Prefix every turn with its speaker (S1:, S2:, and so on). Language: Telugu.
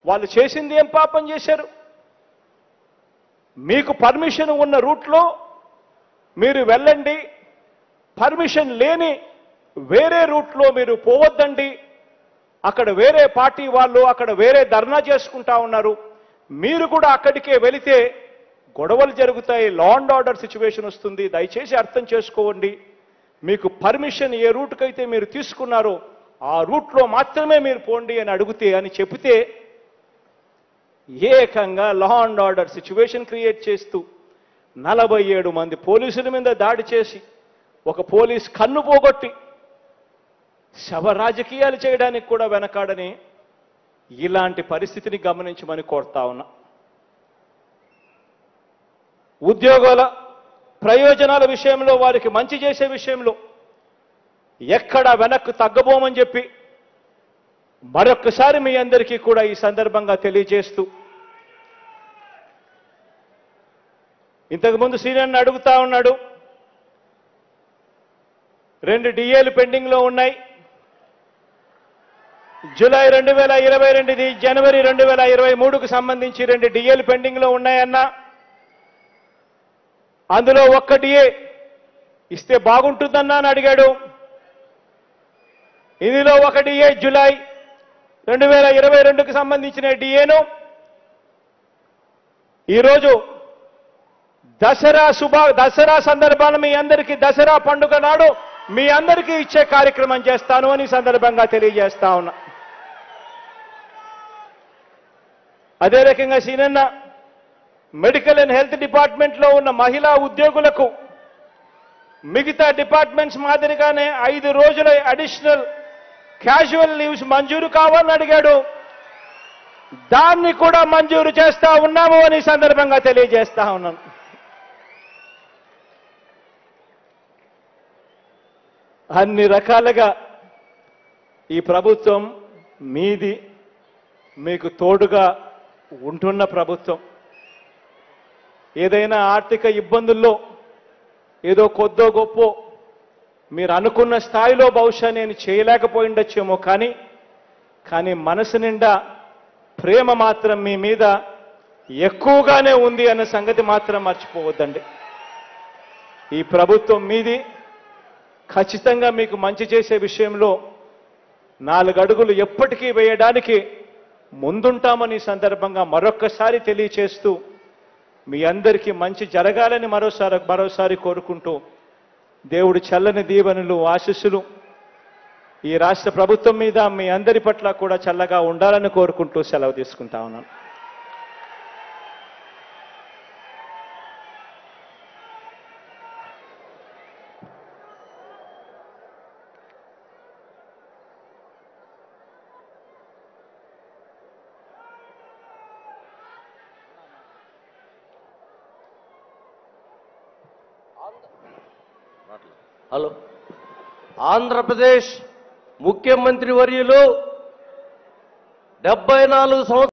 S1: వాళ్ళు చేసింది ఏం పాపం చేశారు మీకు పర్మిషన్ ఉన్న రూట్లో మీరు వెళ్ళండి పర్మిషన్ లేని వేరే రూట్లో మీరు పోవద్దండి అక్కడ వేరే పార్టీ వాళ్ళు అక్కడ వేరే ధర్నా చేసుకుంటా ఉన్నారు మీరు కూడా అక్కడికే వెళితే గొడవలు జరుగుతాయి లా అండ్ ఆర్డర్ సిచ్యువేషన్ వస్తుంది దయచేసి అర్థం చేసుకోండి మీకు పర్మిషన్ ఏ రూట్కైతే మీరు తీసుకున్నారో ఆ రూట్లో మాత్రమే మీరు పోండి అని అడిగితే అని చెబితే ఏకంగా law and order situation create చేస్తూ నలభై ఏడు మంది పోలీసుల మీద దాడి చేసి ఒక పోలీస్ కన్ను పోగొట్టి శవ రాజకీయాలు చేయడానికి కూడా వెనకాడని ఇలాంటి పరిస్థితిని గమనించమని కోరుతా ఉన్నా ఉద్యోగాల ప్రయోజనాల విషయంలో వారికి మంచి చేసే విషయంలో ఎక్కడ వెనక్కు తగ్గబోమని చెప్పి మరొక్కసారి మీ అందరికీ కూడా ఈ సందర్భంగా తెలియజేస్తూ ఇంతకుముందు సీనియర్ని అడుగుతా ఉన్నాడు రెండు డిఏలు పెండింగ్లో ఉన్నాయి జూలై రెండు వేల ఇరవై రెండుది జనవరి రెండు వేల ఇరవై మూడుకు సంబంధించి రెండు డిఏలు పెండింగ్లో ఉన్నాయన్నా అందులో ఒక్క డిఏ ఇస్తే బాగుంటుందన్నా అని అడిగాడు ఇందులో ఒక డిఏ జూలై రెండు వేల ఇరవై రెండుకు సంబంధించిన డిఏను ఈరోజు దసరా శుభ దసరా సందర్భాన మీ అందరికీ దసరా పండుగ నాడు మీ అందరికీ ఇచ్చే కార్యక్రమం చేస్తాను అని ఈ సందర్భంగా తెలియజేస్తా ఉన్నా అదే రకంగా సీనన్న మెడికల్ అండ్ హెల్త్ డిపార్ట్మెంట్లో ఉన్న మహిళా ఉద్యోగులకు మిగతా డిపార్ట్మెంట్స్ మాదిరిగానే ఐదు రోజుల అడిషనల్ క్యాజువల్ లీవ్స్ మంజూరు కావాలని అడిగాడు దాన్ని కూడా మంజూరు చేస్తా ఉన్నాము అని ఈ సందర్భంగా తెలియజేస్తా ఉన్నాను అన్ని రకాలుగా ఈ ప్రభుత్వం మీది మీకు తోడుగా ఉంటున్న ప్రభుత్వం ఏదైనా ఆర్థిక ఇబ్బందుల్లో ఏదో కొద్దో గొప్పో మీరు అనుకున్న స్థాయిలో బహుశా నేను చేయలేకపోయిండొచ్చేమో కానీ కానీ మనసు నిండా ప్రేమ మాత్రం మీ మీద ఎక్కువగానే ఉంది అన్న సంగతి మాత్రం మర్చిపోవద్దండి ఈ ప్రభుత్వం మీది ఖచ్చితంగా మీకు మంచి చేసే విషయంలో నాలుగు అడుగులు ఎప్పటికీ వేయడానికి ముందుంటామని ఈ సందర్భంగా మరొక్కసారి తెలియచేస్తూ మీ అందరికీ మంచి జరగాలని మరోసారి మరోసారి కోరుకుంటూ దేవుడి చల్లని దీవెనలు ఆశీస్సులు ఈ రాష్ట్ర ప్రభుత్వం మీద మీ అందరి పట్ల కూడా చల్లగా ఉండాలని కోరుకుంటూ సెలవు తీసుకుంటా ఉన్నాను
S2: హలో ఆంధ్రప్రదేశ్ ముఖ్యమంత్రి వర్యులు డెబ్బై నాలుగు సంవత్సరాలు